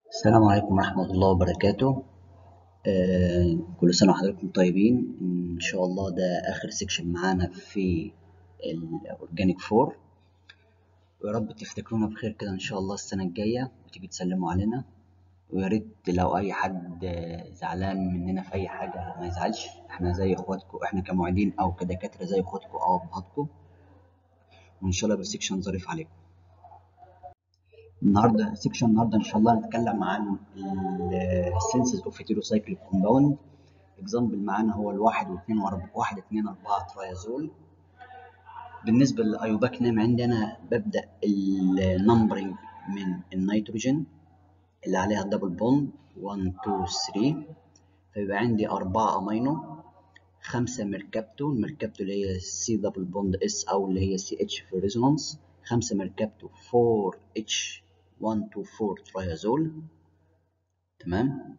السلام عليكم ورحمة الله وبركاته آه، كل سنة وحضراتكم طيبين إن شاء الله ده آخر سيكشن معانا في الأورجانيك فور ويا رب تفتكرونا بخير كده إن شاء الله السنة الجاية وتيجي تسلموا علينا ويا ريت لو أي حد آه، زعلان مننا في أي حاجة ما يزعلش إحنا زي إخواتكم إحنا كمعيدين أو كدكاترة زي إخواتكم أو أبهاتكم وإن شاء الله يبقى سيكشن ظريف عليكم. النهارده سيكشن النهارده ان شاء الله هنتكلم عن السنسز اوف هيتيروسايكل كومباوند اكزامبل معانا هو الواحد واثنين واربعة واحد اثنين اربعة ترايازول بالنسبة للايوباك نام عندنا ببدأ النمبرنج من النيتروجين اللي عليها دبل بوند 1 2 3 فيبقى عندي أربعة أمينو خمسة ميركابتو الميركابتو اللي هي سي دبل بوند اس أو اللي هي سي اتش في الريزونانس خمسة ميركابتو 4 اتش 1 2 4 ترايازول تمام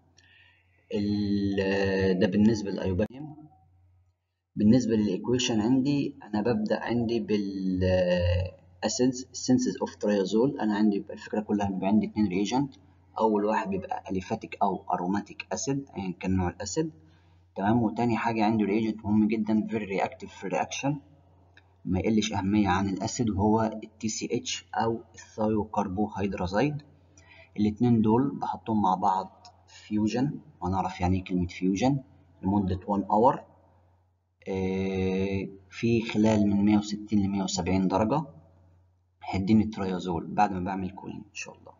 ده بالنسبة للأيوبانيوم بالنسبة للإيكويشن عندي أنا ببدأ عندي بالأسيدز سينسز أوف ترايازول أنا عندي الفكرة كلها بيبقى عندي اتنين ريجنت أول واحد بيبقى أليفاتيك أو أروماتيك أسيد أيا كان نوع الأسيد تمام وتاني حاجة عندي ريجنت مهم جدا فيري رياكتيف في الرياكشن ما يقلش أهمية عن الأسيد وهو التي سي اتش أو الثايوكربوهيدرازيد الاتنين دول بحطهم مع بعض فيوجن وهنعرف يعني ايه كلمة فيوجن لمدة 1 اور في خلال من 160 ل 170 درجة هيديني التريازول بعد ما بعمل كولين إن شاء الله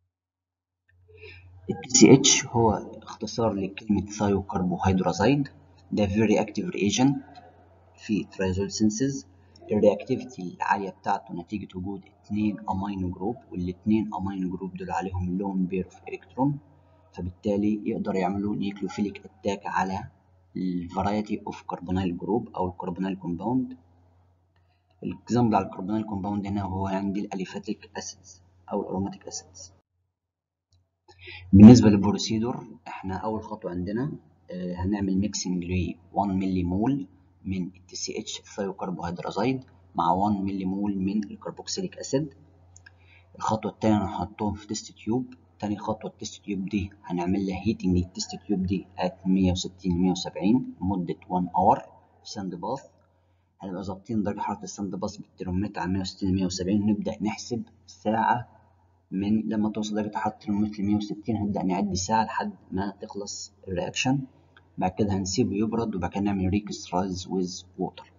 التي سي اتش هو اختصار لكلمة ثايوكربوهيدرازيد ده very active reagent في تريازول سينسز الرياكتيفيتي العالية بتاعته نتيجة وجود اتنين امينو جروب والاتنين امينو جروب دول عليهم لون بير اوف الكترون فبالتالي يقدر يعملوا نيوكليوفيليك اتاك على الفرايتي اوف كربونيل جروب او الكربونيل كومباوند الاكزامبل على الكربونيل كومباوند هنا هو عندي الاليفاتيك اسيدز او الاروماتيك اسيدز بالنسبة للبروسيدور احنا اول خطوة عندنا اه هنعمل ميكسنج ل 1 ملي مول من التي سي اتش ثايوكربوهيدرازيد مع 1 ملي مول من الكربوكسيليك اسيد الخطوه الثانيه هنحطهم في تيست تيوب تاني خطوه التيست تيوب دي هنعمل لها هيتنج للتيست تيوب دي ات 160 170 لمده 1 اور في ساند باث هنبقى ظابطين درجه حراره الساند باث بالترمومتر على 160 170 نبدا نحسب ساعه من لما توصل درجه حراره الترمومتر ل 160 هنبدا نعد ساعه لحد ما تخلص الرياكشن بعد كده هنسيبه يبرد وبعد كده نعمل ريكسترايز ويز ووتر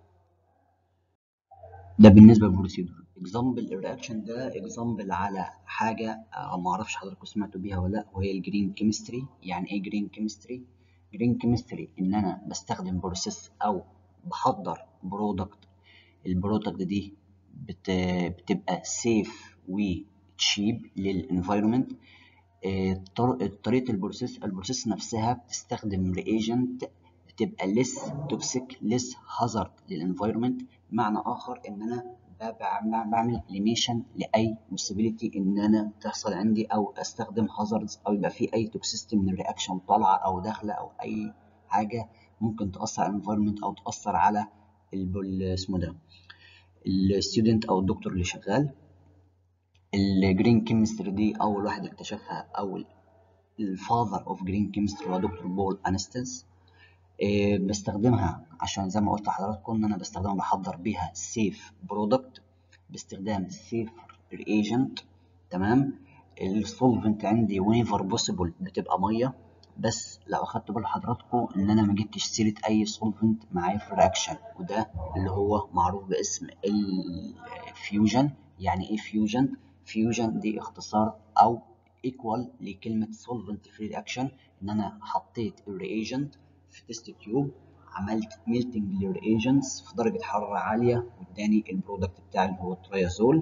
ده بالنسبه للبروسيدور اكزامبل الرياكشن ده اكزامبل على حاجه ما اعرفش حضراتكم سمعتوا بيها ولا لا وهي الجرين كيمستري يعني ايه جرين كيمستري جرين كيمستري ان انا بستخدم بروسيس او بحضر برودكت البرودكت دي بت... بتبقى سيف وتشيب للانفايرمنت طريقه البروسيس البروسيس نفسها بتستخدم رياجنت بتبقى ليس توكسيك ليس هازارد للانفايرمنت بمعنى اخر ان انا بعمل اليميشن لاي possibility ان انا تحصل عندي او استخدم هازاردز او يبقى في اي توكسيستي من الرياكشن طالعه او داخله او اي حاجه ممكن تاثر على الانفايرمنت او تاثر على اسمه ده الستودنت او الدكتور اللي شغال الجرين كيمستري دي اول واحد اكتشفها او الفاذر اوف جرين كيمستري هو دكتور بول انستز إيه بستخدمها عشان زي ما قلت لحضراتكم ان انا بستخدمها بحضر بيها سيف برودكت باستخدام سيف رياجنت تمام السولفنت عندي وينيفر بوسيبل بتبقى ميه بس لو اخدت بال حضراتكم ان انا ما جبتش سيره اي سولفنت معايا في الرياكشن وده اللي هو معروف باسم الفيوجن يعني ايه فيوجن فيوجن دي اختصار او ايكوال لكلمه سولفنت في رياكشن ان انا حطيت الرياجنت في تيست تيوب عملت ميلتنج للرياجنتس في درجه حراره عاليه واداني البرودكت بتاعي اللي هو التريازول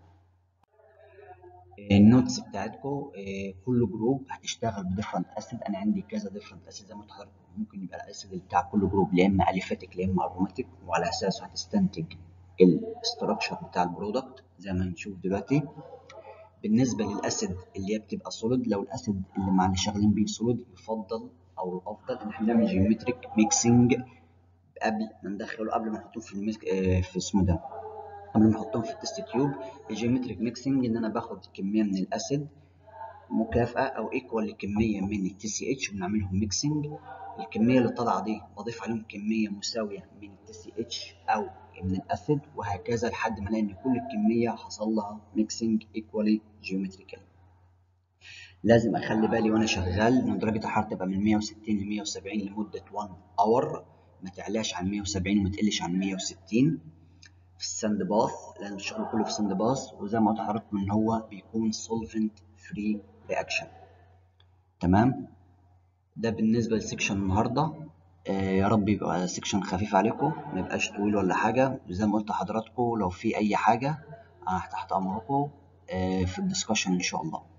النوتس بتاعتكم كل جروب هتشتغل بديفرنت اسيد انا عندي كذا ديفرنت اسيد زي ما قلت لحضرتك ممكن يبقى الاسيد بتاع كل جروب يا اما اليفاتيك يا اما اروماتيك وعلى اساسه هتستنتج الاستراكشر بتاع البرودكت زي ما هنشوف دلوقتي بالنسبه للاسيد اللي هي بتبقى سوليد لو الاسيد اللي مع اللي شغالين بيه سوليد يفضل او الافضل ان احنا نعمل جيومتريك ميكسنج قبل ما ندخله قبل ما نحطهم في الميك... في اسمه ده قبل ما نحطهم في التست تيوب الجيومتريك ميكسنج ان انا باخد كميه من الاسيد مكافأة أو ايكوال لكمية من التي سي اتش وبنعملهم ميكسنج الكمية اللي طالعة دي بضيف عليهم كمية مساوية من التي سي اتش أو من الأسيد وهكذا لحد ما ألاقي إن كل الكمية حصل لها ميكسنج ايكوالي جيومتريكال لازم أخلي بالي وأنا شغال إن درجة الحرارة تبقى من 160 ل 170 لمدة 1 اور ما تعلاش عن 170 وما تقلش عن 160 في الساند باث لازم الشغل كله في الساند باث وزي ما قلت لحضراتكم ان هو بيكون solvent free reaction تمام ده بالنسبة لسكشن النهاردة آه يا رب يبقى سكشن خفيف عليكم ما يبقاش طويل ولا حاجة وزي ما قلت لحضراتكم لو في أي حاجة أنا تحت أمركم آه في الدسكشن إن شاء الله